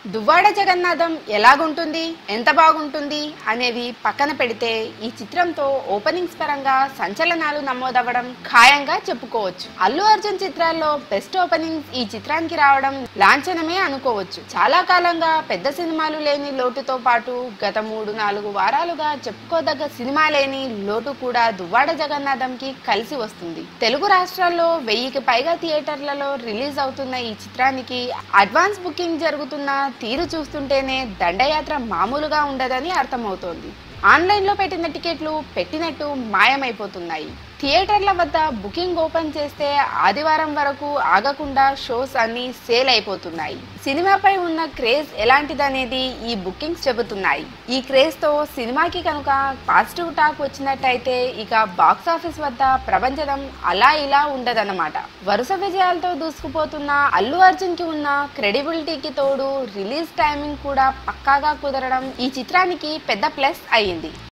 దువ్వాడ జగన్నాథం ఎలాగుంటుంది ఎంత బాగుంటుంది అనేవి పక్కన పెడితే ఈ చిత్రంతో ఓపెనింగ్స్ పరంగా సంచలనాలు నమోదవ్వడం ఖాయంగా చెప్పుకోవచ్చు అల్లు అర్జున్ చిత్రాల్లో బెస్ట్ ఓపెనింగ్స్ ఈ చిత్రానికి రావడం లాంఛనమే అనుకోవచ్చు చాలా కాలంగా పెద్ద సినిమాలు లేని లోటుతో పాటు గత మూడు నాలుగు వారాలుగా చెప్పుకోదగ్గ సినిమా లేని లోటు కూడా దువ్వాడ జగన్నాథంకి కలిసి వస్తుంది తెలుగు రాష్ట్రాల్లో వెయ్యికి పైగా థియేటర్లలో రిలీజ్ అవుతున్న ఈ చిత్రానికి అడ్వాన్స్ బుకింగ్ జరుగుతున్న తీరు చూస్తుంటేనే దండయాత్ర మామూలుగా ఉండదని అర్థమవుతోంది ఆన్లైన్లో పెట్టిన టికెట్లు పెట్టినట్టు మాయమైపోతున్నాయి థియేటర్ల వద్ద బుకింగ్ ఓపెన్ చేస్తే ఆదివారం వరకు ఆగకుండా షోస్ అన్ని సేల్ అయిపోతున్నాయి సినిమాపై ఉన్న క్రేజ్ ఎలాంటిదనేది ఈ బుకింగ్స్ చెబుతున్నాయి ఈ క్రేజ్ తో సినిమాకి కనుక పాజిటివ్ టాక్ వచ్చినట్టయితే ఇక బాక్స్ ఆఫీస్ వద్ద ప్రపంచం అలా ఇలా ఉండదన్నమాట వరుస విజయాలతో దూసుకుపోతున్న అల్లు అర్జున్ కి ఉన్న క్రెడిబిలిటీకి తోడు రిలీజ్ టైమింగ్ కూడా పక్కాగా కుదరడం ఈ చిత్రానికి పెద్ద ప్లస్ అయ్యింది